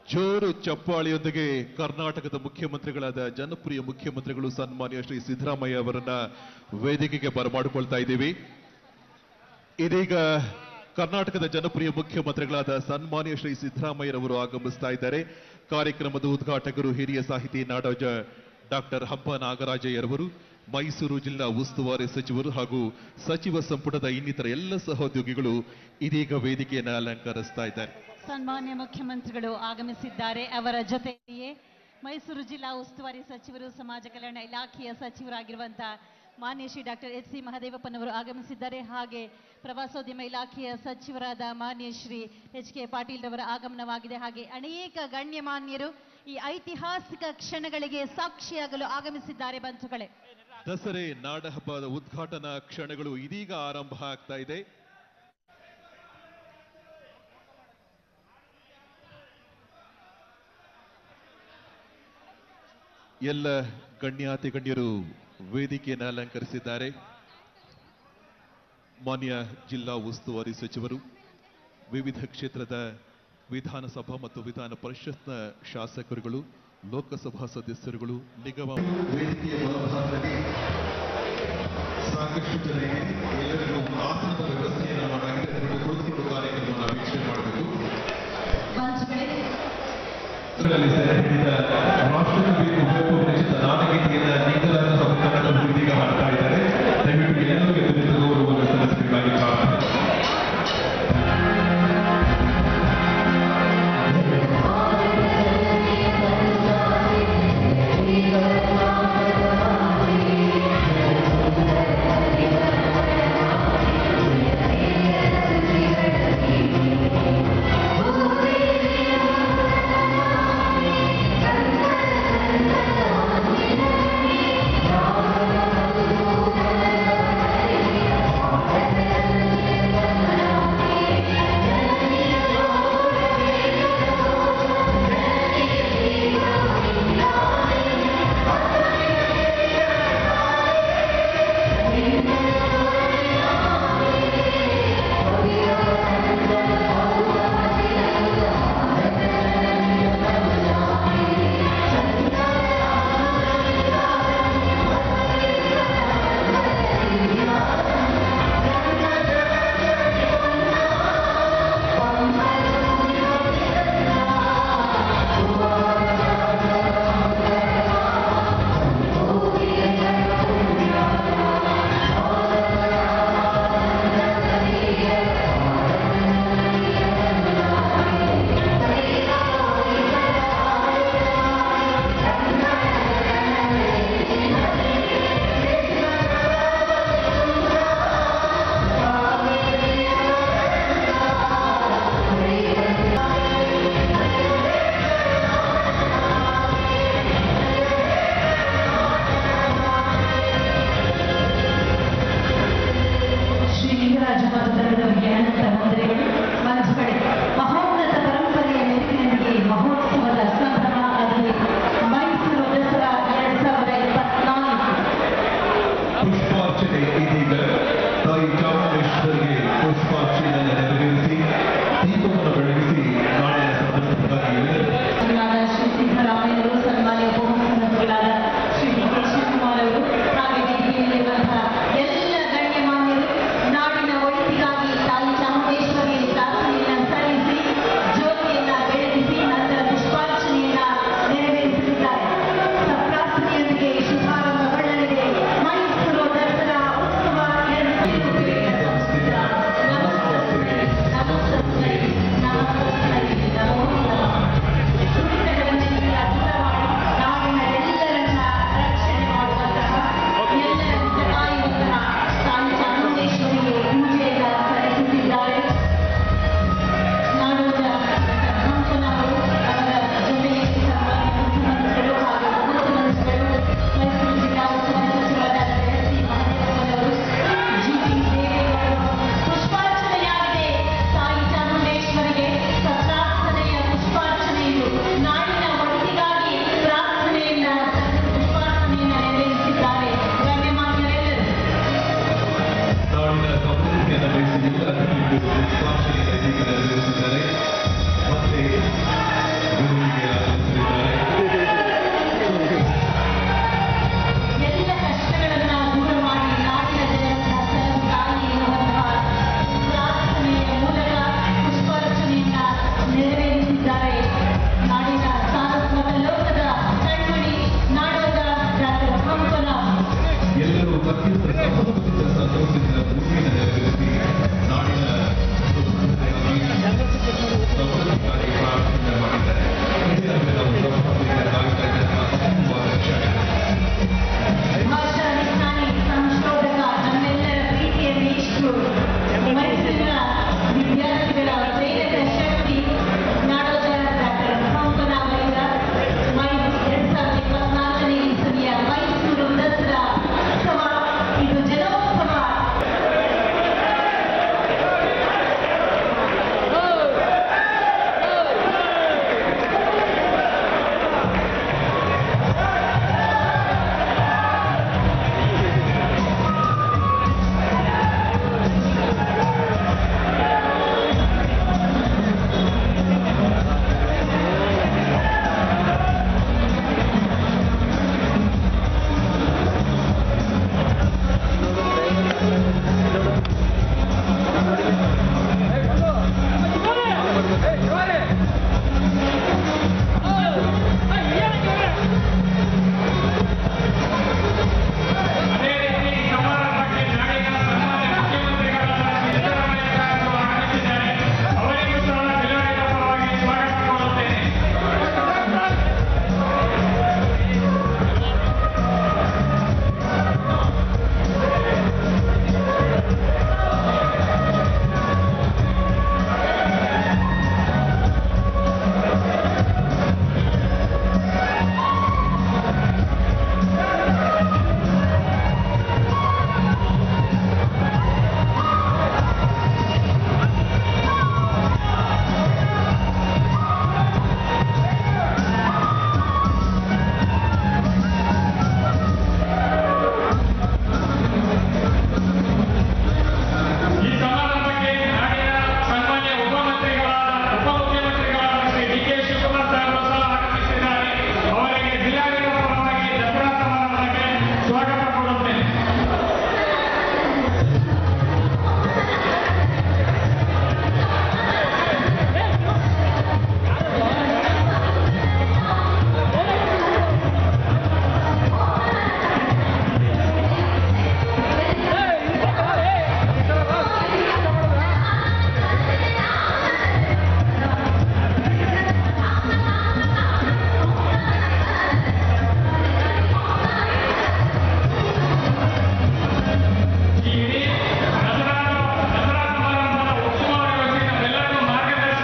ಜೋರು ಚಪ್ಪಾಳಿಯೊಂದಿಗೆ ಕರ್ನಾಟಕದ ಮುಖ್ಯಮಂತ್ರಿಗಳಾದ ಜನಪ್ರಿಯ ಮುಖ್ಯಮಂತ್ರಿಗಳು ಸನ್ಮಾನ್ಯ ಶ್ರೀ ಸಿದ್ದರಾಮಯ್ಯ ಅವರನ್ನ ವೇದಿಕೆಗೆ ಬರಮಾಡಿಕೊಳ್ತಾ ಇದ್ದೀವಿ ಇದೀಗ ಕರ್ನಾಟಕದ ಜನಪ್ರಿಯ ಮುಖ್ಯಮಂತ್ರಿಗಳಾದ ಸನ್ಮಾನ್ಯ ಶ್ರೀ ಸಿದ್ದರಾಮಯ್ಯರವರು ಆಗಮಿಸ್ತಾ ಇದ್ದಾರೆ ಕಾರ್ಯಕ್ರಮದ ಉದ್ಘಾಟಕರು ಹಿರಿಯ ಸಾಹಿತಿ ನಾಡೋಜ ಡಾಕ್ಟರ್ ಹಂಪ ನಾಗರಾಜಯ್ಯರವರು ಮೈಸೂರು ಜಿಲ್ಲಾ ಉಸ್ತುವಾರಿ ಸಚಿವರು ಹಾಗೂ ಸಚಿವ ಸಂಪುಟದ ಇನ್ನಿತರ ಎಲ್ಲ ಸಹೋದ್ಯೋಗಿಗಳು ಇದೀಗ ವೇದಿಕೆಯನ್ನು ಅಲಂಕರಿಸ್ತಾ ಇದ್ದಾರೆ ಸನ್ಮಾನ್ಯ ಮುಖ್ಯಮಂತ್ರಿಗಳು ಆಗಮಿಸಿದ್ದಾರೆ ಅವರ ಜೊತೆಯಲ್ಲಿಯೇ ಮೈಸೂರು ಜಿಲ್ಲಾ ಉಸ್ತುವಾರಿ ಸಚಿವರು ಸಮಾಜ ಕಲ್ಯಾಣ ಇಲಾಖೆಯ ಸಚಿವರಾಗಿರುವಂತಹ ಮಾನ್ಯ ಶ್ರೀ ಡಾಕ್ಟರ್ ಎಚ್ ಸಿ ಮಹದೇವಪ್ಪನವರು ಆಗಮಿಸಿದ್ದಾರೆ ಹಾಗೆ ಪ್ರವಾಸೋದ್ಯಮ ಇಲಾಖೆಯ ಸಚಿವರಾದ ಮಾನ್ಯ ಶ್ರೀ ಎಚ್ ಕೆ ಪಾಟೀಲ್ ರವರ ಆಗಮನವಾಗಿದೆ ಹಾಗೆ ಅನೇಕ ಗಣ್ಯಮಾನ್ಯರು ಈ ಐತಿಹಾಸಿಕ ಕ್ಷಣಗಳಿಗೆ ಸಾಕ್ಷಿಯಾಗಲು ಆಗಮಿಸಿದ್ದಾರೆ ಬಂಧುಗಳೇ ದಸರೆ ನಾಡಹಬ್ಬದ ಉದ್ಘಾಟನಾ ಕ್ಷಣಗಳು ಇದೀಗ ಆರಂಭ ಆಗ್ತಾ ಇದೆ ಎಲ್ಲ ಗಣ್ಯಾತಿ ಗಣ್ಯರು ವೇದಿಕೆಯನ್ನು ಅಲಂಕರಿಸಿದ್ದಾರೆ ಮಾನ್ಯ ಜಿಲ್ಲಾ ಉಸ್ತುವಾರಿ ಸಚಿವರು ವಿವಿಧ ಕ್ಷೇತ್ರದ ವಿಧಾನಸಭಾ ಮತ್ತು ವಿಧಾನ ಪರಿಷತ್ನ ಶಾಸಕರುಗಳು ಲೋಕಸಭಾ ಸದಸ್ಯರುಗಳು ನಿಗಮ ವೇದಿಕೆಯ ಬಲಭಾಗದಲ್ಲಿ ಸಾಕಷ್ಟು ಜನರಿಗೆ ಎಲ್ಲರಿಗೂ ಆಸನದ ವ್ಯವಸ್ಥೆಯನ್ನು ಮಾಡಲಾಗಿದೆ ಅದರಲ್ಲಿ ಕುಳಿತುಕೊಂಡು ಕಾರ್ಯಕ್ರಮವನ್ನು ವೀಕ್ಷಣೆ ಮಾಡಬೇಕು ಬಂಧುಗಳೇ ಇದರಲ್ಲಿ ಸೆರೆ ಹಿಡಿದ ರಾಷ್ಟ್ರಕವಿ ಕುವೆಂಪು